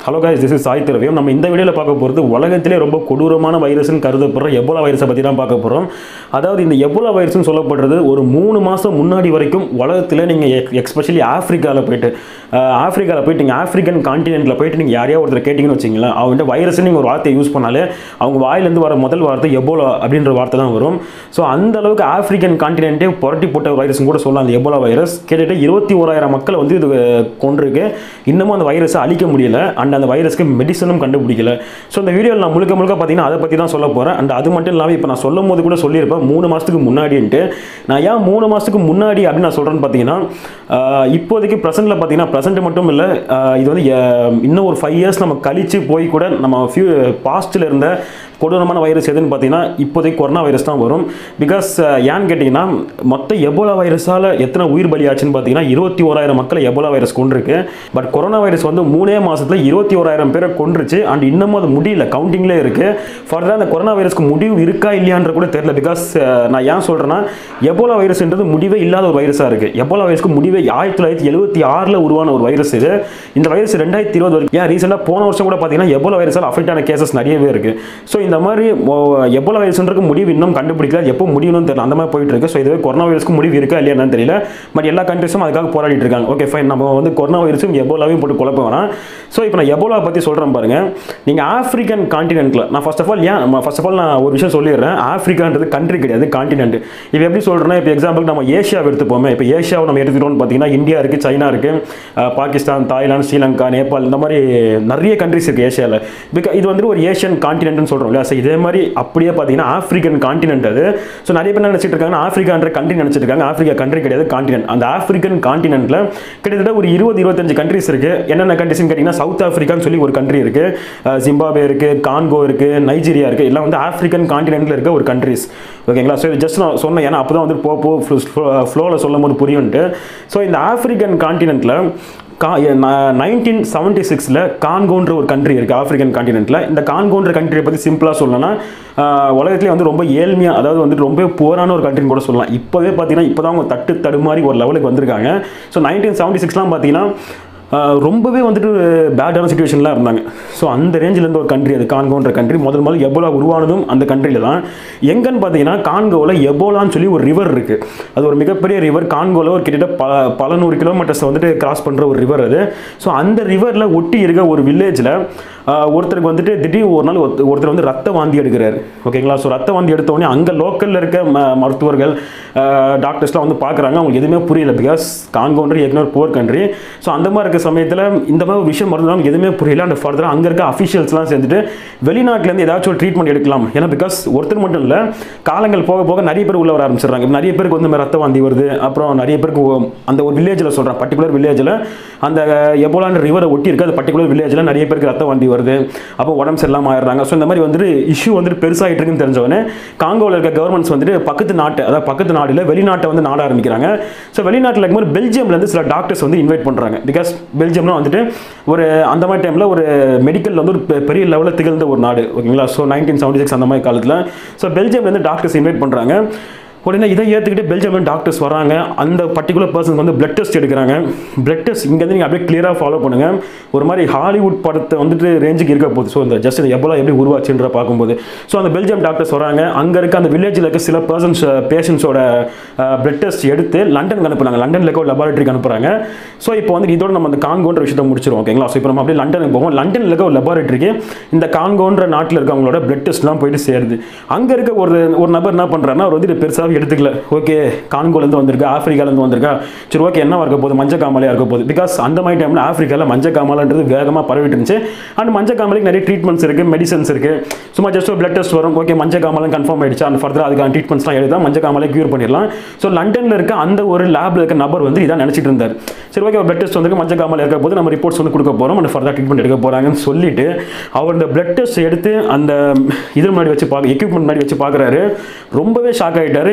hello guys this is Sai Thiraviyam நம்ம இந்த வீடியோவில் பார்க்க போகிறது உலகத்திலே ரொம்ப கொடூரமான வைரஸ்னு கருதப்படுற எபோலா வைரஸை பற்றி தான் பார்க்க போகிறோம் அதாவது இந்த எபோலா வைரஸ்னு சொல்லப்படுறது ஒரு மூணு மாதம் முன்னாடி வரைக்கும் உலகத்தில் நீங்கள் எக்ஸ்பெஷலி ஆஃப்ரிக்காவில் போயிட்டு ஆஃப்ரிக்காவில் போயிட்டு நீங்கள் ஆஃப்ரிக்கன் காண்டினென்ட்டில் போயிட்டு நீங்கள் யாரையா ஒருத்தர் கேட்டிங்கன்னு வச்சிங்களேன் அவங்க வைரஸ் நீங்கள் ஒரு வார்த்தையை யூஸ் பண்ணாலே அவங்க வாயிலேருந்து வர முதல் வார்த்தை எபோலா அப்படின்ற வார்த்தை தான் வரும் ஸோ அந்த அளவுக்கு ஆஃப்ரிக்கன் காண்டினென்ட்டே புரட்டி போட்ட வைரஸ்னு கூட சொல்லலாம் அந்த எபோலா வைரஸ் கிட்டத்தட்ட இருபத்தி ஓராயிரம் மக்களை வந்து இது கொண்டிருக்கு இன்னமும் அந்த வைரஸை அழிக்க முடியல அண்ட் அந்த வைரஸ்க்கு மெடிசனும் கண்டுபிடிக்கல ஸோ இந்த வீடியோவில் நான் முழுக்க முழுக்க பார்த்தீங்கன்னா அதை பற்றி தான் சொல்ல போகிறேன் அண்ட் அது மட்டும் இல்லாமல் இப்போ நான் சொல்லும் போது கூட சொல்லியிருப்பேன் மூணு மாதத்துக்கு முன்னாடின்ட்டு நான் ஏன் மூணு மாதத்துக்கு முன்னாடி அப்படின்னு நான் சொல்கிறேன்னு பார்த்தீங்கன்னா ஆஹ் இப்போதைக்கு ப்ரெசென்ட்டில் பார்த்தீங்கன்னா ப்ரெசென்ட் மட்டும் இல்லை ஆஹ் இது வந்து ஆஹ் இன்னும் ஒரு ஃபைவ் இயர்ஸ் நம்ம கழிச்சு போய் கூட நம்ம ஃபியூ பாஸ்ட்டில் இருந்த கொடூரமான வைரஸ் எதுன்னு பார்த்தீங்கன்னா இப்போதைக்கு கொரோனா வைரஸ் தான் வரும் பிகாஸ் ஏன்னு கேட்டிங்கன்னா மொத்த எபோலா வைரஸால் எத்தனை உயிர் பலியாச்சுன்னு பார்த்தீங்கன்னா இருபத்தி ஓராயிரம் மக்களை எபோலா வைரஸ் கொண்டிருக்கு பட் கொரோனா வைரஸ் வந்து மூணே மாதத்தில் இருபத்தி ஓராயிரம் பேரை கொன்றுச்சு அண்ட் இன்னமும் அது முடியல கவுண்டிங்லேயே இருக்குது ஃபர்தராக அந்த கொரோனா வைரஸ்க்கு முடிவு இருக்கா இல்லையான்ற கூட தெரியல பிகாஸ் நான் ஏன் சொல்கிறேன்னா எபோலா வைரஸ்ன்றது முடிவே இல்லாத ஒரு வைரஸாக இருக்குது எபோலா வைரஸ்க்கு முடிவே ஆயிரத்தி தொள்ளாயிரத்தி எழுபத்தி ஆறில் உருவான ஒரு வைரஸ் இது இந்த வைரஸ் ரெண்டாயிரத்தி இருபது வரைக்கும் ஏன் ரீசெண்டாக போன வருஷம் கூட பார்த்தீங்கன்னா எபோலா வைரஸால் அஃபெக்ட் ஆன கேசஸ் நிறையவே இருக்குது ஸோ இந்த மாதிரி எபோலா வைரஸ்ன்றக்கு முடிவு இன்னும் கண்டுபிடிக்கல அது எப்போ முடியணும்னு தெரியல அந்த மாதிரி போயிட்டு இருக்கு ஸோ இதுவே கொரோனா வைரஸ்க்கு முடிவு இருக்கா இல்லையா என்னன்னு தெரியல பட் எல்லா கண்ட்ரிஸும் அதுக்காக போராடிட்டு இருக்காங்க ஓகே ஃபைன் நம்ம வந்து கொரோனா வைரஸும் எபோலாவையும் போட்டு குழப்ப வேணாம் ஸோ இப்போ நான் எபோலா பற்றி சொல்கிறேன் பாருங்க நீங்கள் ஆஃப்ரிக்கன் காண்டினென்ட்டில் நான் ஃபர்ஸ்ட் ஆஃப் ஆல் ஏன் ஃபர்ஸ்ட் ஆஃப் ஆல் நான் ஒரு விஷயம் சொல்லிடுறேன் ஆஃப்ரிக்கான்றது கண்ட்ரி கிடையாது காண்டினென்ட் இப்போ எப்படி சொல்கிறேன்னா இப்போ எக்ஸாம்பிள் நம்ம ஏஷியாவை எடுத்துப்போமே இப்போ ஏஷியாவை நம்ம எடுத்துக்கிட்டோம்னு பார்த்தீங்கன்னா இந்தியா இருக்குது சைனா இருக்குது பாகிஸ்தான் தாய்லாந்து ஸ்ரீலங்கா நேபாள் இந்த மாதிரி நிறைய கண்ட்ரிஸ் இருக்குது ஏஷியாவில் பிகா இது வந்து ஒரு ஏஷியன் காண்டினென்ட்னு சொல்கிறோம் இல்லையா ஸோ இதே மாதிரி அப்படியே பார்த்தீங்கன்னா ஆஃப்ரிக்கன் காண்டினென்ட் அது ஸோ நிறைய பேர் என்ன நினச்சிட்டு இருக்காங்க ஆஃப்ரிக்கான்ற கண்ட்ரி நினச்சிட்டு இருக்காங்க ஆஃப்ரிக்கா கண்ட்ரி கிடையாது காண்டினென்ட் அந்த ஆஃப்ரிக்கன் காண்டினென்ட்டில் கிட்டத்தட்ட ஒரு இருபது இருபத்தஞ்சு கண்ட்ரிஸ் இருக்குது என்னென்ன கண்ட்ரிஸ்னு கேட்டிங்கன்னா சவுத் ஆஃப்ரிக்கான்னு சொல்லி ஒரு கண்ட்ரி இருக்குது ஜிம்பாபே இருக்குது கான்கோ இருக்குது நைஜீரியா இருக்குது எல்லாம் வந்து ஆஃப்ரிக்கன் காண்டினென்ட்டில் இருக்க ஒரு கண்ட்ரிஸ் ஓகேங்களா ஸோ இது ஜஸ்ட் நான் சொன்னேன் ஏன்னா அப்போ தான் வந்து போ போ ஃப்ளோவில் சொல்லும் போது புரியும்ட்டு ஸோ இந்த ஆஃப்ரிக்கன் காண்டினென்ட்டில் கா நைன்டீன் செவன்ட்டி சிக்ஸில் கான்கோன்ற ஒரு கண்ட்ரி இருக்குது ஆஃப்ரிக்கன் காண்டினென்ட்டில் இந்த கான்கோன்ற கண்ட்ரியை பற்றி சிம்பிளாக சொல்லணும்னா உலகத்துலேயே வந்து ரொம்ப ஏழ்மையாக அதாவது வந்து ரொம்ப போரான ஒரு கண்ட்ரின்னு கூட சொல்லலாம் இப்போவே பார்த்தீங்கன்னா இப்போ தான் அவங்க தட்டு தடுமாறி ஒரு லெவலுக்கு வந்திருக்காங்க ஸோ நைன்டீன் செவன்ட்டி சிக்ஸ்லாம் பார்த்தீங்கன்னா ஆஹ் ரொம்பவே வந்துட்டு பேடான சுச்சுவேஷன்லாம் இருந்தாங்க ஸோ அந்த ரேஞ்சில் இருந்த ஒரு கண்ட்ரி அது கான்கோன்ற கண்ட்ரி முதல் முதல்ல எபோலா உருவானதும் அந்த கண்ட்ரியில் தான் எங்கன்னு பார்த்தீங்கன்னா கான்கோவில் எபோலான்னு சொல்லி ஒரு ரிவர் இருக்குது அது ஒரு மிகப்பெரிய ரிவர் கான்கோவில் ஒரு கிட்டத்தட்ட பல பல நூறு கிலோமீட்டர்ஸை வந்துட்டு கிராஸ் பண்ணுற ஒரு ரிவர் அது ஸோ அந்த ரிவரில் ஒட்டி இருக்க ஒரு வில்லேஜில் ஒருத்தருக்கு வந்துட்டு திடீர் ஒரு நாள் ஒருத்த- ஒருத்தர் வந்து ரத்த வாந்தி எடுக்கிறாரு ஓகேங்களா ஸோ ரத்த வாந்தி எடுத்த உடனே அங்கே லோக்கலில் இருக்க ம மருத்துவர்கள் டாக்டர்ஸ்லாம் வந்து பார்க்குறாங்க அவங்களுக்கு எதுவுமே புரியல பிகாஸ் கான்கோன்ற ஏற்கனவே போர் கண்ட்ரி ஸோ அந்த மாதிரி இருக்க சமயத்தில் இந்த மாதிரி ஒரு விஷயம் மருந்து நமக்கு எதுவுமே புரியல அண்ட் ஃபர்தராக அங்கே இருக்க அஃபிஷியல்ஸ்லாம் சேர்ந்துட்டு வெளிநாட்டிலேருந்து ஏதாச்சும் ஒரு ட்ரீட்மெண்ட் எடுக்கலாம் ஏன்னா பிகாஸ் ஒருத்தர் மட்டும் இல்லை காலங்கள் போக போக நிறைய பேர் உள்ள வர ஆரம்பிச்சிடுறாங்க இப்ப நிறைய பேருக்கு வந்து இந்த மாதிரி ரத்த வாந்தி வருது அப்புறம் நிறைய பேருக்கு ஒ- அந்த ஒரு வில்லேஜில் சொல்கிறேன் பர்டிகுலர் வில்லேஜில் அந்த எபோலான ரிவரை ஒட்டி இருக்க அந்த பர்டிகுலர் வில்லேஜில் நிறைய பேருக்கு ரத்த வாந்தி வருது அப்போ உடம்பு சரியில்லாமல் ஆயிடுறாங்க ஸோ இந்த மாதிரி வந்துட்டு இஷ்யூ வந்துட்டு பெருசாகிட்டு இருக்குன்னு தெரிஞ்சவொடனே காங்கோவில் இருக்க கவர்மெண்ட்ஸ் வந்துட்டு பக்கத்து நாட்டு அதாவது பக்கத்து நாடுல வெளிநாட்டை வந்து நாட ஆரம்பிக்கிறாங்க ஸோ வெளிநாட்டில் இருக்கும்போது பெல்ஜியம்லேருந்து சில டாக்டர்ஸ் வந்து இன்வைட் பண்ணுறாங்க பிகாஸ் பெல்ஜியம்லாம் வந்துட்டு ஒரு அந்த மாதிரி டைமில் ஒரு மெடிக்கல் வந்து ஒரு பெ- பெரிய லெவலில் திகழ்ந்த ஒரு நாடு ஓகேங்களா ஸோ நைன்டீன் செவன்டி சிக்ஸ் அந்த மாதிரி காலத்தில் ஸோ பெல்ஜியம்லேருந்து டாக்டர்ஸ் இன்வைட் பண்ணுறாங்க உடனே இதை ஏற்றுக்கிட்டு பெல்ஜியம் டாக்டர்ஸ் வராங்க அந்த பர்டிகுலர் பர்சன் வந்து பிளட் டெஸ்ட் எடுக்கிறாங்க பிளட் டெஸ்ட் இங்கேருந்து நீங்கள் அப்படியே கிளியராக ஃபாலோ பண்ணுங்கள் ஒரு மாதிரி ஹாலிவுட் படத்தை வந்துட்டு ரேஞ்சுக்கு இருக்க போகுது ஸோ இந்த ஜஸ்ட் இந்த எவ்வளோ எப்படி உருவாச்சுன்ற பார்க்கும்போது ஸோ அந்த பெல்ஜியம் டாக்டர்ஸ் வராங்க அங்கே இருக்க அந்த வில்லேஜில் இருக்க சில பர்சன்ஸ் பேஷண்ட்ஸோட பிளட் டெஸ்ட் எடுத்து லண்டனுக்கு அனுப்புறாங்க லண்டனில் இருக்க ஒரு லெபார்ட்டரிக்கு அனுப்புறாங்க ஸோ இப்போ வந்து இதோட நம்ம அந்த காங்கோன்ற விஷயத்தை முடிச்சிருவோம் ஓகேங்களா ஸோ இப்போ நம்ம அப்படியே லண்டனுக்கு போவோம் லண்டனில் இருக்க ஒரு லெபார்ட்டரிக்கு இந்த காங்கோன்ற நாட்டில் இருக்கவங்களோட பிளட் டெஸ்ட்லாம் போயிட்டு சேருது அங்கே இருக்க ஒரு ஒரு நபர் என்ன பண்ணுறாருன்னா அவர் வந்து இதை பெருசாக எடுத்துக்கல ஓகே கான்கோலேருந்து வந்திருக்கா ஆஃப்ரிக்காலேருந்து வந்திருக்கா சரி ஓகே என்ன இருக்க போகுது மஞ்சள் காமாலையாக இருக்க போகுது பிகாஸ் அந்த மாதிரி டைமில் ஆஃப்ரிக்காவில் மஞ்சள் காமாலன்றது வேகமாக பரவிட்டு இருந்துச்சு அண்ட் மஞ்சள் காமாலைக்கு நிறைய ட்ரீட்மெண்ட்ஸ் இருக்குது மெடிசன்ஸ் இருக்குது சும்மா ஜஸ்ட் ஒரு பிளட் டெஸ்ட் வரும் ஓகே மஞ்சள் காமாலம் கன்ஃபார்ம் ஆயிடுச்சு அந்த ஃபர்தர் அதுக்கான ட்ரீட்மெண்ட்ஸ்லாம் எழுதா மஞ்சள் காமாலை க்யூர் பண்ணிடலாம் ஸோ லண்டனில் இருக்க அந்த ஒரு லேபில் இருக்க நபர் வந்து இதான் நினச்சிட்டு இருந்தார் சரி ஓகே பிளட் டெஸ்ட் வந்து மஞ்சள் காமாலை இருக்க போது நம்ம ரிப்போர்ட்ஸ் வந்து கொடுக்க போகிறோம் அந்த ஃபர்தர் ட்ரீட்மெண்ட் எடுக்க போகிறாங்கன்னு சொல்லிட்டு அவர் இந்த பிளட் டெஸ்ட் எடுத்து அந்த இது முன்னாடி வச்சு பார்க்க எக்யூப்மெண்ட் முன்னாடி வச்சு பார்க்குறாரு ரொம்பவே ஷாக் ஆகிட்டாரு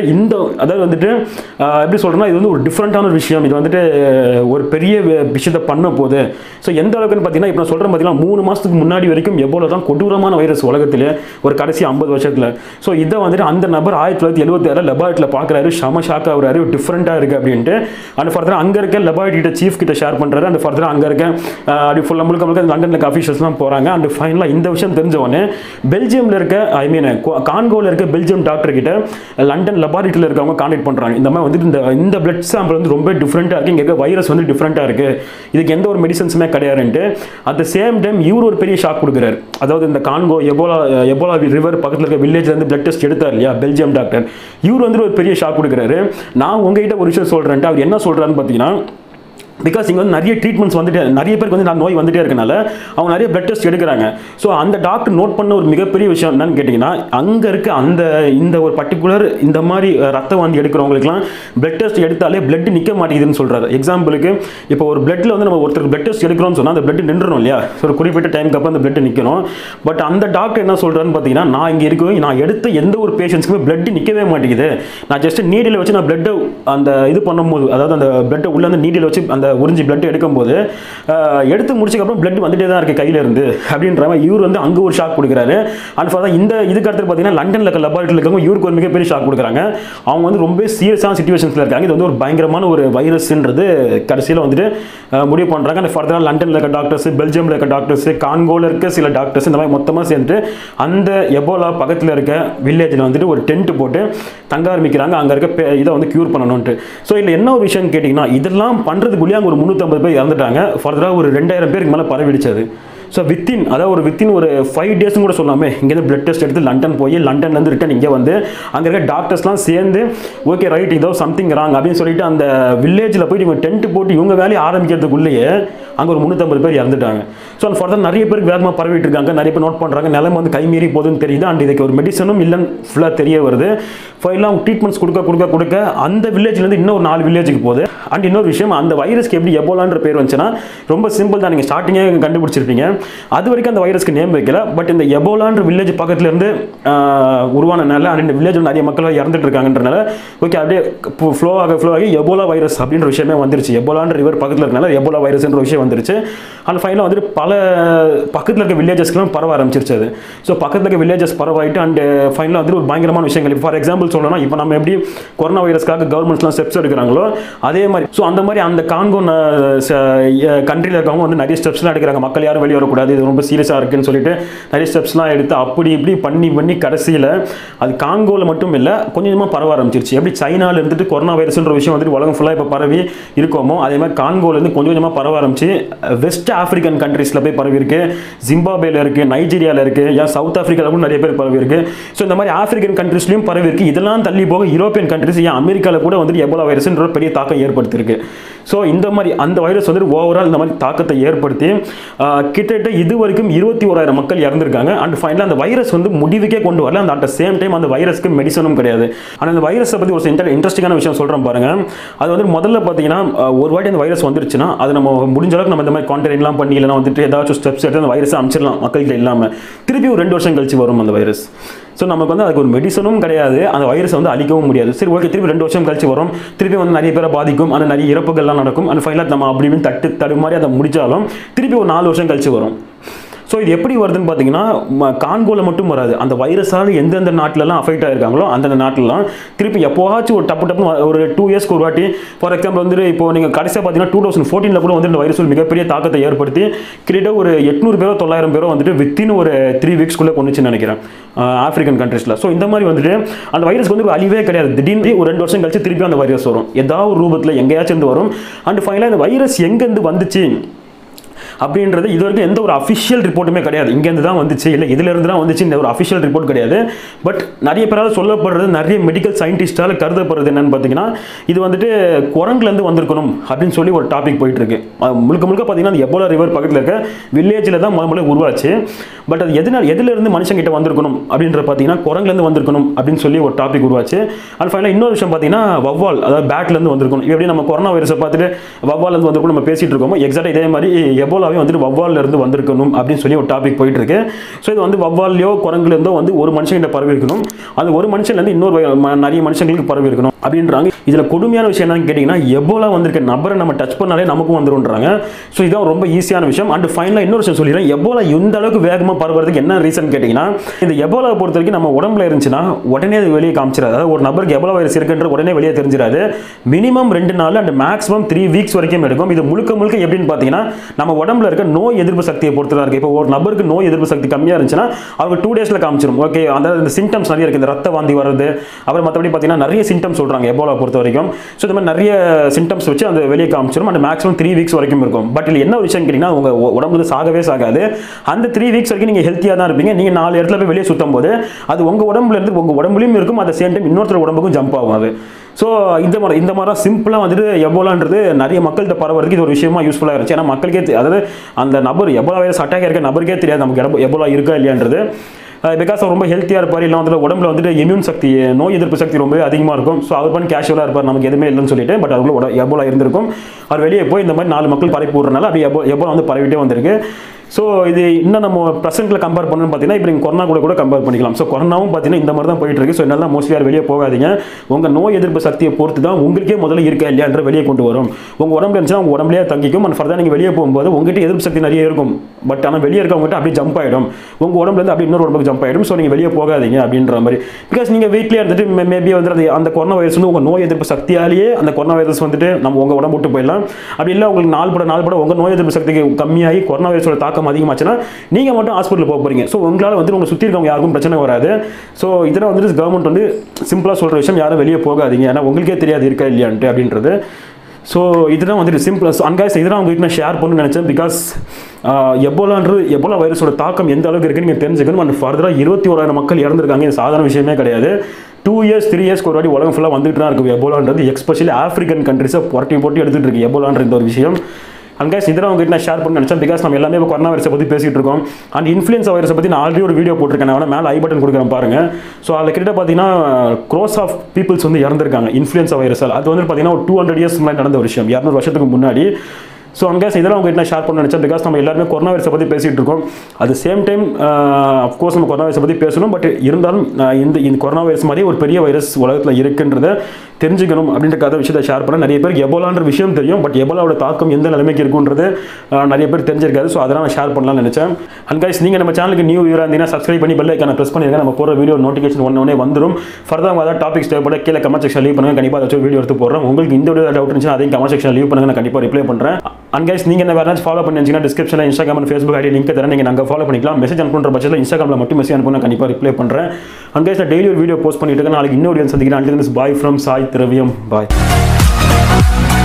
இந்த அதாவது வந்துட்டு ஆஹ், எப்படி சொல்கிறேன்னா இது வந்து ஒரு டிஃப்ரெண்ட்டான ஒரு விஷயம் இது வந்துட்டு ஆஹ், ஒரு பெரிய வி- விஷயத்தை பண்ண போகுது ஸோ எந்த அளவுக்குன்னு பார்த்தீங்கன்னா இப்போ நான் சொல்கிறேன் பார்த்தீங்கன்னா மூணு மாதத்துக்கு முன்னாடி வரைக்கும் எவ்வளோ தான் கொடூரமான வைரஸ் உலகத்திலே ஒரு கடைசி ஐம்பது வருஷத்தில் ஸோ இதை வந்துட்டு அந்த நபர் ஆயிரத்தி தொள்ளாயிரத்தி எழுபத்தி ஆறில் லெபார்ட்டில் பார்க்குறாரு செம ஷாக் ஆகுறாரு டிஃப்ரெண்ட்டாக இருக்குது அப்படின்ட்டு அண்ட் ஃபர்தராக அங்கே இருக்க லெபார்ட் கிட்ட சீஃப் கிட்ட ஷேர் பண்ணுறாரு அந்த ஃபர்தராக அங்கே இருக்க ஆஹ், அப்படி ஃபுல்லாக முழுக்க முழுக்க லண்டனில் இருக்க அஃபீஷியல்ஸ்லாம் போகிறாங்க அண்ட் ஃபைனலாக இந்த விஷயம் தெரிஞ்ச உடனே பெல்ஜியமில் இருக்க ஐ மீன் கான்கோவில் இருக்க பெல்ஜியம் டாக்டர் கிட்ட லண்டன் லெபார்ட்டரியில் இருக்கவங்க கான்டாக்ட் பண்ணுறாங்க இந்த மாதிரி வந்துட்டு இந்த இந்த பிளட் சாம்பிள் வந்து ரொம்ப டிஃப்ரெண்ட்டாக இருக்குது இங்கே இருக்க வைரஸ் வந்து டிஃப்ரெண்ட்டாக இருக்குது இதுக்கு எந்த ஒரு மெடிசன்ஸுமே கிடையாதுன்ட்டு அட் த சேம் டைம் இவர் ஒரு பெரிய ஷாக் கொடுக்குறாரு அதாவது இந்த கான்கோ எபோலா எபோலா ரிவர் பக்கத்தில் இருக்க வில்லேஜ்ல இருந்து பிளட் டெஸ்ட் எடுத்தார் இல்லையா பெல்ஜியம் டாக்டர் இவர் வந்து ஒரு பெரிய ஷாக் கொடுக்குறாரு நான் உங்ககிட்ட ஒரு விஷயம் சொல்கிறேன்ட்டு அவர் என்ன சொல்கிறாருன்னு பார்த்தீங்கன்னா பிகாஸ் இங்கே வந்து நிறைய ட்ரீட்மெண்ட்ஸ் வந்துட்டு நிறைய பேருக்கு வந்து நான் நோய் வந்துட்டே இருக்கனால அவங்க நிறைய பிளட் டெஸ்ட் எடுக்கிறாங்க ஸோ அந்த டாக்டர் நோட் பண்ண ஒரு மிகப்பெரிய விஷயம் என்னன்னு கேட்டிங்கன்னா அங்கே இருக்க அந்த இந்த ஒரு பர்டிகுலர் இந்த மாதிரி அஹ், ரத்தம் வந்து எடுக்கிறவங்களுக்குலாம் பிளட் டெஸ்ட் எடுத்தாலே பிளட் நிற்க மாட்டேங்குதுன்னு சொல்கிறாரு எக்ஸாம்பிளுக்கு இப்போ ஒரு பிளட்டில் வந்து நம்ம ஒருத்தருக்கு பிளட் டெஸ்ட் எடுக்கிறோம்னு சொன்னால் அந்த பிளட் நின்றணும் இல்லையா ஸோ ஒரு குறிப்பிட்ட டைமுக்கு அப்புறம் அந்த பிளட் நிற்கணும் பட் அந்த டாக்டர் என்ன சொல்கிறாருன்னு பார்த்தீங்கன்னா நான் இங்கே இருக்கவே நான் எடுத்த எந்த ஒரு பேஷண்ட்ஸ்க்குமே பிளட் நிற்கவே மாட்டேங்குது நான் ஜஸ்ட் நீடில் வச்சு நான் பிளட்டை அந்த இது பண்ணும்போது அதாவது அந்த பிளட்டை உள்ள அந்த நீடில் வச்சு அந்த உறிஞ்சி பிளட் எடுக்கும்போது ஆஹ், எடுத்து முடிச்சக்கப்புறம் பிளட் வந்துட்டே தான் இருக்குது கையில இருந்து அப்படின்ற மாதிரி இவர் வந்து அங்கே ஒரு ஷாக் கொடுக்குறாரு அண்ட் ஃபார் இந்த இதுக்கு அடுத்து பார்த்தீங்கன்னா லண்டனில் இருக்க லெபார்ட்டரியில் இருக்கவங்க இவருக்கு ஒரு மிகப்பெரிய ஷாக் கொடுக்குறாங்க அவங்க வந்து ரொம்ப சீரியஸான சுச்சுவேஷன்ஸில் இருக்காங்க இது வந்து ஒரு பயங்கரமான ஒரு வைரஸ்ன்றது கடைசியில் வந்துட்டு ஆஹ், முடிவு பண்ணுறாங்க அண்ட் ஃபர்தராக லண்டனில் இருக்க டாக்டர்ஸ் பெல்ஜியமில் இருக்க டாக்டர்ஸ் கான்கோவில் இருக்க சில டாக்டர்ஸ் இந்த மாதிரி மொத்தமாக சேர்ந்துட்டு அந்த எபோலா பக்கத்தில் இருக்க வில்லேஜில் வந்துட்டு ஒரு டென்ட் போட்டு தங்க ஆரம்பிக்கிறாங்க அங்கே இருக்க பே- இதை வந்து க்யூர் பண்ணணும்ட்டு ஸோ இதில் என்ன ஒரு விஷயம் கேட்டிங்கன்னா இதெல்லாம் பண்ணுறதுக்குள்ளேயே அங்கே ஒரு முந்நூற்றம்பது பேர் இறந்துட்டாங்க ஃபர்தராக ஒரு ரெண்டாயிரம் பேருக்கு மேலே பரவிடுச்சு அது ஸோ வித்தின் அதாவது ஒரு வித்தின் ஒரு ஃபைவ் டேஸும் கூட சொல்லாமே இங்கேருந்து பிளட் டெஸ்ட் எடுத்து லண்டன் போய் லண்டன்லேருந்து ரிட்டன் இங்கே வந்து அங்கே இருக்க டாக்டர்ஸ்லாம் சேர்ந்து ஓகே ரைட் இதோ சம்திங் ராங் அப்படின்னு சொல்லிட்டு அந்த வில்லேஜில் போயிட்டு இவங்க டென்ட் போட்டு இவங்க வேலையை ஆரம்பிக்கிறதுக்குள்ளேயே அங்கே ஒரு முந்நூற்றம்பது பேர் இறந்துட்டாங்க ஸோ அந்த ஃபர்தர் நிறைய பேருக்கு வேகமாக பரவிட்டு இருக்காங்க நிறைய பேர் நோட் பண்ணுறாங்க நிலைமை வந்து கைமீறி போகுதுன்னு தெரியுது அண்ட் இதுக்கு ஒரு மெடிசனும் இல்லைன்னு ஃபுல்லாக தெரிய வருது ஃபைலாக அவங்க ட்ரீட்மெண்ட்ஸ் கொடுக்க கொடுக்க கொடுக்க அந்த வில்லேஜ்லேருந்து இன்னும் ஒரு நாலு வில்லேஜுக்கு போகுது அண்ட் இன்னொரு விஷயம் அந்த வைரஸ்க்கு எப்படி எபோலான்ற பேர் வந்துச்சுன்னா ரொம்ப சிம்பிள் தான் நீங்கள் ஸ்டார்டிங்கே கண்டுபிடிச்சிருப்பீங்க அது வரைக்கும் அந்த வைரஸ்க்கு நேம் வைக்கல பட் இந்த எபோலான்ற வில்லேஜ் பக்கத்துல இருந்து ஆஹ், உருவானனால அண்ட் இந்த வில்லேஜ் நிறைய மக்கள் இறந்துட்டு இருக்காங்கன்றனால ஓகே அப்படியே ஃப்ளோ ஆக ஃப்ளோ ஆகி எபோலா வைரஸ் அப்படின்ற விஷயமே வந்துருச்சு எபோலான்ற ரிவர் பக்கத்தில் இருக்கனால எபோலா வைரஸ்ன்ற விஷயம் வந்துருச்சு அண்ட் ஃபைனலாக வந்துட்டு பல பக்கத்தில் இருக்க வில்லேஜஸ்க்குலாம் பரவ ஆரம்பிச்சிருச்சு அது ஸோ பக்கத்தில் இருக்க வில்லேஜஸ் பரவாயிட்டு அண்ட் ஃபைனலாக வந்துட்டு ஒரு பயங்கரமான விஷயங்கள் ஃபார் எக்ஸாம்பிள் சொல்லணும்னா இப்போ நம்ம எப்படி கொரோனா வைரஸ்க்காக கவர்மெண்ட்ஸ்லாம் ஸ்டெப்ஸ் எடுக்கிறாங்களோ அதே மாதிரி ஸோ அந்த மாதிரி அந்த காங்கோ கண்ட்ரியில் இருக்கவங்க வந்து நிறைய ஸ்டெப்ஸ்லாம் எடுக்கிறாங்க மக்கள் யாரும் வெளியே வரக்கூடாது இது ரொம்ப சீரியஸாக இருக்குன்னு சொல்லிட்டு நிறைய ஸ்டெப்ஸ்லாம் எடுத்து அப்படி இப்படி பண்ணி பண்ணி கடைசியில் அது காங்கோவில் மட்டும் இல்லை கொஞ்சம் கொஞ்சமாக பரவ ஆரம்பிச்சிருச்சு எப்படி சைனால இருந்துட்டு கொரோனா வைரஸ்ன்ற விஷயம் வந்துட்டு உலகம் ஃபுல்லாக இப்போ பரவி இருக்கோமோ அதே மாதிரி காங்கோலேருந்து கொஞ்சம் கொஞ்சமாக பரவ ஆரம்பிச்சு வெஸ்ட் ஆப்பிரிக்கன் கண்ட்ரீஸில் போய் பரவி இருக்கு ஜிம்பாபேல இருக்கு நைஜீரியாவில் இருக்கு ஏன் சவுத் ஆப்பிரிக்காவில் கூட நிறைய பேர் பரவி இருக்கு ஸோ இந்த மாதிரி ஆப்பிரிக்கன் கண்ட்ரீஸ்லையும் பரவி இருக்கு இதெல்லாம் தள்ளி போக யூரோப்பியன் கண்ட்ரீஸ் ஏன் அமெரிக்காவில் கூட வந்துட்டு எபோலா வைரஸ்ன்ற ஒரு பெரிய தாக்கம் ஏற்படுத்தியிருக்கு ஸோ இந்த மாதிரி அந்த வைரஸ் வந்துட்டு ஓவரால் இந்த மாதிரி தாக்கத்தை ஏற்படுத்தி ஆஹ், கிட்டத்தட்ட இது வரைக்கும் இருபத்தி ஓராயிரம் மக்கள் இறந்துருக்காங்க அண்ட் ஃபைனலாக அந்த வைரஸ் வந்து முடிவுக்கே கொண்டு வரல அந்த அட் சேம் டைம் அந்த வைரஸ்க்கு மெடிசனும் கிடையாது ஆனால் அந்த வைரஸை பற்றி ஒரு இன்டர் இன்ட்ரெஸ்டிங்கான விஷயம் சொல்கிறேன் பாருங்க அது வந்து முதல்ல பார்த்தீங்கன்னா ஆஹ், ஒரு வாட்டி அந்த வைரஸ் வந்துருச்சுன்னா அது நம்ம முடிஞ்ச அளவுக்கு நம்ம இந்த மாதிரி கான்டென்ட்லாம் பண்ணி இல்லைனா வந்துட்டு ஏதாச்சும் ஸ்டெப்ஸ் எடுத்து அந்த வைரஸை அமிச்சிடலாம் மக்கள்கிட்ட இல்லாமல் திருப்பி ஒரு ரெண்டு வருஷம் கழிச்சு வரும் அந்த வைரஸ் ஸோ நமக்கு வந்து அதுக்கு ஒரு மெடிசனும் கிடையாது அந்த வைரஸை வந்து அழிக்கவும் முடியாது சரி ஓகே திருப்பி ரெண்டு வருஷம் கழிச்சு வரும் திருப்பி வந்து நிறைய பேரை பாதிக்கும் அந்த நிறைய இறப்புகள்லாம் நடக்கும் அந்த ஃபைனலாக நம்ம அப்படி இப்படின்னு தட்டு தடுமாறி அதை முடிச்சாலும் திருப்பி ஒரு நாலு வருஷம் கழிச்சு வரும் ஸோ இது எப்படி வருதுன்னு பார்த்தீங்கன்னா கான்கோல மட்டும் வராது அந்த வைரஸால் எந்தெந்த நாட்டிலலாம் அஃபெக்ட் ஆயிருக்காங்களோ அந்தந்த நாட்டிலலாம் திருப்பி எப்போவாச்சும் ஒரு டப்பு டப்புன்னு வ- ஒரு டூ இயர்ஸ்க்கு ஒரு வாட்டி ஃபார் எக்ஸாம்பிள் வந்து இப்போ நீங்கள் கடைசியாக பார்த்தீங்கன்னா டூ தௌசண்ட் ஃபோர்டீனில் கூட வந்து இந்த வைரஸ் ஒரு மிகப்பெரிய தாக்கத்தை ஏற்படுத்தி கிட்டத்தட்ட ஒரு எட்நூறு பேரோ தொள்ளாயிரம் பேரோ வந்துட்டு வித்தின் ஒரு த்ரீ வீக்ஸ்க்குள்ளே கொண்டுச்சுன்னு நினைக்கிறேன் ஆப்பிரிக்கன் கண்ட்ரீஸில் ஸோ இந்த மாதிரி வந்துட்டு அந்த வைரஸ்க்கு வந்து ஒரு அழிவே கிடையாது திடீர்னு ஒரு ரெண்டு வருஷம் கழிச்சு திருப்பி அந்த வைரஸ் வரும் ஏதாவது ஒரு ரூபத்தில் எங்கேயாச்சும் இருந்து வரும் அண்ட் ஃபைனலாக இந்த வைரஸ் எங்கேருந்து வந்துச்சு அப்படின்றது இது வரைக்கும் எந்த ஒரு அஃபிஷியல் ரிப்போர்ட்டுமே கிடையாது இங்கேருந்து தான் வந்துச்சு இல்லை இதிலிருந்து தான் வந்துச்சு இந்த ஒரு அஃபிஷியல் ரிப்போர்ட் கிடையாது பட் நிறைய பேரால் சொல்லப்படுறது நிறைய மெடிக்கல் சயின்டிஸ்டால் கருதப்படுறது என்னன்னு பார்த்தீங்கன்னா இது வந்துட்டு குரங்குலேருந்து வந்திருக்கணும் அப்படின்னு சொல்லி ஒரு டாபிக் போயிட்டு இருக்கு அஹ் முழுக்க முழுக்க பார்த்தீங்கன்னா அந்த எபோலா ரிவர் பக்கத்தில் இருக்க வில்லேஜில் தான் முதல்ல உருவாச்சு பட் அது எதனால் எதுலேருந்து மனுஷங்கிட்ட வந்திருக்கணும் அப்படின்ற பார்த்தீங்கன்னா குரங்குலேருந்து வந்திருக்கணும் அப்படின்னு சொல்லி ஒரு டாபிக் உருவாச்சு அண்ட் ஃபைனலாக இன்னொரு விஷயம் பார்த்தீங்கன்னா வவ்வால் அதாவது பேட்லேருந்து வந்திருக்கணும் எப்படி நம்ம கொரோனா வைரஸை பார்த்துட்டு வவ்வாலேருந்து வந்திருக்கணும் நம்ம பேசிட்டு இருக்கோமோ எக்ஸாக்டாக இதே மாதிரி எபோலா எபோலாவே வந்துட்டு வவ்வால்ல இருந்து வந்திருக்கணும் அப்படின்னு சொல்லி ஒரு டாபிக் போயிட்டு இருக்கு ஸோ இது வந்து வவ்வால்லையோ குரங்குல இருந்தோ வந்து ஒரு மனுஷங்கிட்ட பரவி இருக்கணும் அது ஒரு மனுஷன்லேருந்து இன்னொரு வகை- ம- நிறைய மனுஷங்களுக்கு பரவி இருக்கணும் அப்படின்றாங்க இதில் கொடுமையான விஷயம் என்னன்னு கேட்டிங்கன்னா எபோலா வந்திருக்க நபரை நம்ம டச் பண்ணாலே நமக்கும் வந்துருன்றாங்க ஸோ இதான் ரொம்ப ஈஸியான விஷயம் அண்ட் ஃபைனலாக இன்னொரு விஷயம் சொல்லிடுறேன் எபோலா இந்த அளவுக்கு வேகமாக பரவுறதுக்கு என்ன ரீசன் கேட்டிங்கன்னா இந்த எபோலா பொறுத்த வரைக்கும் நம்ம உடம்புல இருந்துச்சுன்னா உடனே அது வெளியே காமிச்சிடாது அதாவது ஒரு நபருக்கு எபோலா வைரஸ் இருக்குன்ற உடனே வெளியே தெரிஞ்சிடாது மினிமம் ரெண்டு நாள் அண்ட் மேக்ஸிமம் த்ரீ வீக்ஸ் வரைக்கும் எடுக்கும் இது முழுக்க முழுக்க எப்படின்னு பார்த்தீங்கன்னா நம்ம உடம்புல இருக்க நோய் எதிர்ப்பு சக்தியை பொறுத்து தான் இருக்குது இப்போ ஒரு நபருக்கு நோய் எதிர்ப்பு சக்தி கம்மியாக இருந்துச்சுன்னா அவங்க டூ டேஸில் காமிச்சிடும் ஓகே அந்த இந்த சிம்டம்ஸ் நிறைய இருக்குது இந்த ரத்த வாந்தி வர்றது அப்புறம் மற்றபடி பார்த்தீங்கன்னா நிறைய சிம்டம்ஸ் சொல்கிறாங்க எபோலா பொறுத்த வரைக்கும் ஸோ இந்த மாதிரி நிறைய சிம்டம்ஸ் வச்சு அந்த வெளியே காமிச்சிடும் அண்ட் மேக்ஸிமம் த்ரீ வீக்ஸ் வரைக்கும் இருக்கும் பட் இதில் என்ன ஒரு விஷயம் கேட்டிங்கன்னா உங்கள் உடம்புல சாகவே சாகாது அந்த த்ரீ வீக்ஸ் வரைக்கும் நீங்கள் ஹெல்த்தியாக தான் இருப்பீங்க நீங்கள் நாலு இடத்துல போய் வெளியே சுத்தும் போது அது உங்கள் உடம்புல இருந்து உங்கள் உடம்புலையும் இருக்கும் அந்த சேம் டைம் இன்னொருத்தர் உடம்புக்கும் ஜம்ப் ஆகும் அது ஸோ இந்த மாதிரி இந்த மாதிரி சிம்பிளாக வந்துட்டு எபோலான்றது நிறைய மக்கள்கிட்ட பரவறதுக்கு இது ஒரு விஷயமா யூஸ்ஃபுல்லாக இருந்துச்சு ஏன்னா மக்களுக்கே தெ- அதாவது அந்த நபர் எபோலா வைரஸ் அட்டாக் இருக்க நபருக்கே தெரியாது நமக்கு எபோ- எபோலா இருக்கா இல்லையான்றது பிகாஸ் அவர் ரொம்ப ஹெல்த்தியாக இருப்பார் இல்லை வந்து உடம்புல வந்துட்டு இம்யூன் சக்தி நோய் எதிர்ப்பு சக்தி ரொம்ப அதிகமாக இருக்கும் ஸோ அவர் பண்ணி கேஷுவலாக இருப்பார் நமக்கு எதுவுமே இல்லைன்னு சொல்லிட்டு பட் அதுக்குள்ள உட எபோலா இருந்திருக்கும் அவர் வெளியே போய் இந்த மாதிரி நாலு மக்கள் பரப்பி விடுறதுனால அப்படி எபோ எபோலா வந்து பரவிட்டே வந்திருக்கு ஸோ இது இன்னும் நம்ம ப்ரெசென்ட்டில் கம்பேர் பண்ணணும்னு பார்த்தீங்கன்னா இப்போ நீங்கள் கொரோனா கூட கூட கம்பேர் பண்ணிக்கலாம் ஸோ கொரோனாவும் பார்த்தீங்கன்னா இந்த மாதிரி தான் போயிட்டு இருக்கு ஸோ என்னால் மோஸ்ட்லி யார் வெளியே போகாதீங்க உங்கள் நோய் எதிர்ப்பு சக்தியை பொறுத்து தான் உங்களுக்கே முதல்ல இருக்கா இல்லையான்ற வெளியே கொண்டு வரும் உங்கள் உடம்புல இருந்துச்சுன்னா உங்கள் உடம்புலயே தங்கிக்கும் அண்ட் ஃபர்தர் நீங்கள் வெளியே போகும்போது உங்ககிட்ட எதிர்ப்பு சக்தி நிறைய இருக்கும் பட் ஆனால் வெளியே இருக்கவங்ககிட்ட அப்படியே ஜம்ப் ஆகிடும் உங்கள் உடம்புலேருந்து அப்படியே இன்னொரு உடம்புக்கு ஜம்ப் ஆகிடும் ஸோ நீங்கள் வெளியே போகாதீங்க அப்படின்ற மாதிரி பிகாஸ் நீங்கள் வீட்லேயே இருந்துட்டு மேபி வந்து அது அந்த கொரோனா வைரஸ் வந்து உங்கள் நோய் எதிர்ப்பு சக்தியாலேயே அந்த கொரோனா வைரஸ் வந்துட்டு நம்ம உங்கள் உடம்பு விட்டு போயிடலாம் அப்படி இல்லை உங்களுக்கு நாள் பட நாள் பட உங்கள் நோய் எதிர்ப்பு சக்திக்கு கம்மியாகி கொரோனா வைரஸோட தாக்கம் அதிகமாச்சுன்னா நீங்கள் மட்டும் ஹாஸ்பிட்டல் போக போகிறீங்க ஸோ உங்களால் வந்து உங்களை சுற்றி இருக்கவங்க யாருக்கும் பிரச்சனை வராது ஸோ இதெல்லாம் வந்துட்டு கவர்மெண்ட் வந்து சிம்பிளாக சொல்கிற விஷயம் யாரும் வெளியே போகாதீங்க ஏன்னா உங்களுக்கே தெரியாது இருக்கா இல்லையான்ட்டு அப்படின்றது ஸோ இதுதான் வந்துட்டு சிம்பிள் அன்காய்ஸ் இதெல்லாம் உங்ககிட்ட நான் ஷேர் பண்ணணும்னு நினச்சேன் பிகாஸ் எபோலான்றது எபோலா வைரஸோட தாக்கம் எந்த அளவுக்கு இருக்குன்னு நீங்கள் தெரிஞ்சுக்கணும் அண்ட் ஃபர்தராக இருபத்தி ஓராயிரம் மக்கள் இறந்துருக்காங்க இது சாதாரண விஷயமே கிடையாது டூ இயர்ஸ் த்ரீ இயர்ஸ்க்கு ஒரு வாட்டி உலகம் ஃபுல்லாக வந்துட்டு தான் இருக்குது எபோலான்றது எஸ்பெஷலி ஆஃப்ரிக்கன் கண்ட்ரிஸை புரட்டி போட்டி எடுத்துகிட்டு இருக்கு எபோலான்ற இந்த ஒரு விஷயம் அண்ட் கைஸ் இதெல்லாம் உங்ககிட்ட நான் ஷேர் பண்ண நினச்சேன் பிகாஸ் நம்ம எல்லாமே இப்போ கொரோனா வைரஸை பற்றி பேசிட்டு இருக்கோம் அண்ட் இன்ஃப்ளூயன்ஸ் வைரஸை பற்றி நான் ஆல்ரெடி ஒரு வீடியோ போட்டிருக்கேன் நான் மேலே ஐ பட்டன் கொடுக்குறேன் பாருங்க ஸோ அதில் கிட்ட பார்த்தீங்கன்னா க்ரோஸ் ஆஃப் பீப்புள்ஸ் வந்து இறந்துருக்காங்க இன்ஃப்ளூயன்ஸ் வைரஸால் அது வந்து பார்த்தீங்கன்னா ஒரு டூ ஹண்ட்ரட் இயர்ஸ் முன்னாடி நடந்த ஒரு விஷயம் இரநூறு வருஷத்துக்கு முன்னாடி ஸோ அங்கே இதெல்லாம் உங்ககிட்ட நான் ஷேர் பண்ண நினச்சேன் பிகாஸ் நம்ம எல்லாருமே கொரோனா வைரஸை பற்றி பேசிகிட்டு இருக்கோம் அது சேம் டைம் அஃப்கோர்ஸ் நம்ம கொரோனா வைரஸை பற்றி பேசணும் பட் இருந்தாலும் நான் இந்த இந்த கொரோனா வைரஸ் மாதிரி ஒரு பெரிய வைரஸ் உலகத்தில் இருக்குன்றத தெரிஞ்சுக்கணும் அப்படின்ற கதை விஷயத்தை ஷேர் பண்ண நிறைய பேருக்கு எபோலான்ற விஷயம் தெரியும் பட் எபோலாவோட தாக்கம் எந்த நிலைமைக்கு இருக்குன்றது அஹ், நிறைய பேர் தெரிஞ்சிருக்காது ஸோ அதெல்லாம் நான் ஷேர் பண்ணலாம்னு நினச்சேன் அண்ட் கைஸ் நீங்கள் நம்ம சேனலுக்கு நியூ இயராக இருந்தீங்கன்னா சப்ஸ்கிரைப் பண்ணி பெல் ஐக்கான ப்ரெஸ் பண்ணிருங்க நம்ம போகிற வீடியோ நோட்டிஃபிகேஷன் ஒன்று ஒன்றே வந்துடும் ஃபர்தர் அவங்க ஏதாவது டாபிக்ஸ் தேவைப்பட கீழே கமெண்ட் செக்ஷன் லீவ் பண்ணுங்க கண்டிப்பாக ஏதாச்சும் வீடியோ எடுத்து போடுறேன் உங்களுக்கு இந்த வீடியோ டவுட் இருந்துச்சுன்னா அதையும் கமெண்ட் செக்ஷன் லீவ் பண்ணுங்க நான் கண்டிப்பாக ரிப்ளை பண்ணுறேன் அண்ட் கைஸ் நீங்கள் என்ன வேறு ஃபாலோ பண்ணிச்சிங்கன்னா டிஸ்கிரிப்ஷனில் Instagram and Facebook ID link தரேன் நீங்கள் நாங்கள் ஃபாலோ பண்ணிக்கலாம் மெசேஜ் அனுப்புன்ற பட்சத்தில் இன்ஸ்டாகிராமில் மட்டும் மெசேஜ் அனுப்புனா கண்டிப்பாக ரிப்ளை பண்ணுறேன் அண்ட் கைஸ் நான் டெய்லி ஒரு வீடியோ போஸ்ட் பண்ணிட்டு இருக்கேன் நாளைக்கு இன்னொரு சந்திக்கிறேன் அண்ட் பாய் ஃப்ரம் சாய் திரவியம் பாய்